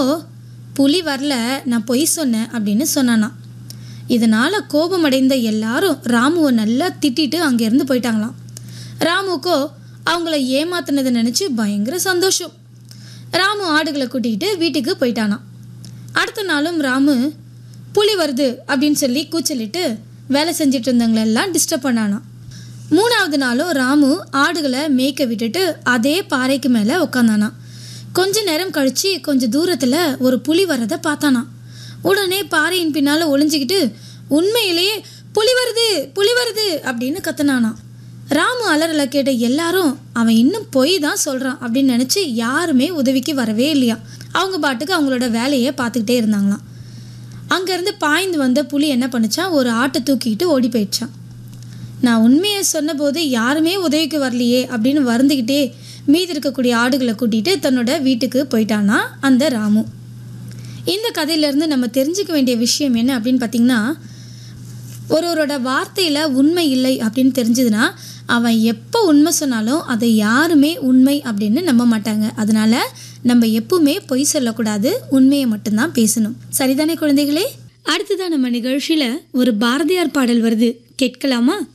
என்னவோ புலி வரல நான் பொய் சொன்னேன் அப்படின்னு சொன்னானாம் இதனால் கோபமடைந்த எல்லாரும் ராமுவை நல்லா திட்டிட்டு அங்கேருந்து போயிட்டாங்களாம் ராமுக்கோ அவங்கள ஏமாத்தினதை நினச்சி பயங்கர சந்தோஷம் ராமு ஆடுகளை கூட்டிகிட்டு வீட்டுக்கு போயிட்டானாம் அடுத்த நாளும் ராமு புலி வருது அப்படின்னு சொல்லி கூச்சலிட்டு வேலை செஞ்சுட்டு இருந்தவங்களெல்லாம் டிஸ்டர்ப் பண்ணானாம் மூணாவது நாளும் ராமு ஆடுகளை மேய்க்க விட்டுட்டு அதே பாறைக்கு மேலே உட்காந்தானாம் கொஞ்ச நேரம் கழிச்சு கொஞ்சம் தூரத்தில் ஒரு புலி வரதை பார்த்தானாம் உடனே பாறையின் பின்னால் ஒளிஞ்சிக்கிட்டு உண்மையிலேயே புலி வருது புலி வருது அப்படின்னு கத்துனானாம் ராமு அலறலை கேட்ட எல்லாரும் அவன் இன்னும் பொய் தான் சொல்கிறான் அப்படின்னு நினச்சி யாருமே உதவிக்கு வரவே இல்லையா அவங்க பாட்டுக்கு அவங்களோட வேலையை பார்த்துக்கிட்டே இருந்தாங்களாம் அங்கேருந்து பாய்ந்து வந்த புலி என்ன பண்ணுச்சான் ஒரு ஆட்டை தூக்கிட்டு ஓடி போயிடுச்சான் நான் உண்மையை சொன்னபோது யாருமே உதவிக்கு வரலையே அப்படின்னு வருந்துக்கிட்டே மீதி இருக்கக்கூடிய ஆடுகளை கூட்டிகிட்டு தன்னோட வீட்டுக்கு போயிட்டானா அந்த ராமு இந்த கதையிலேருந்து நம்ம தெரிஞ்சுக்க வேண்டிய விஷயம் என்ன அப்படின்னு பார்த்திங்கன்னா ஒருவரோட வார்த்தையில் உண்மை இல்லை அப்படின்னு தெரிஞ்சதுன்னா அவன் எப்போ உண்மை சொன்னாலும் அதை யாருமே உண்மை அப்படின்னு நம்ப மாட்டாங்க அதனால நம்ம எப்பவுமே பொய் சொல்லக்கூடாது உண்மையை மட்டும்தான் பேசணும் சரிதானே குழந்தைகளே அடுத்ததான் நம்ம நிகழ்ச்சியில் ஒரு பாரதியார் பாடல் வருது கேட்கலாமா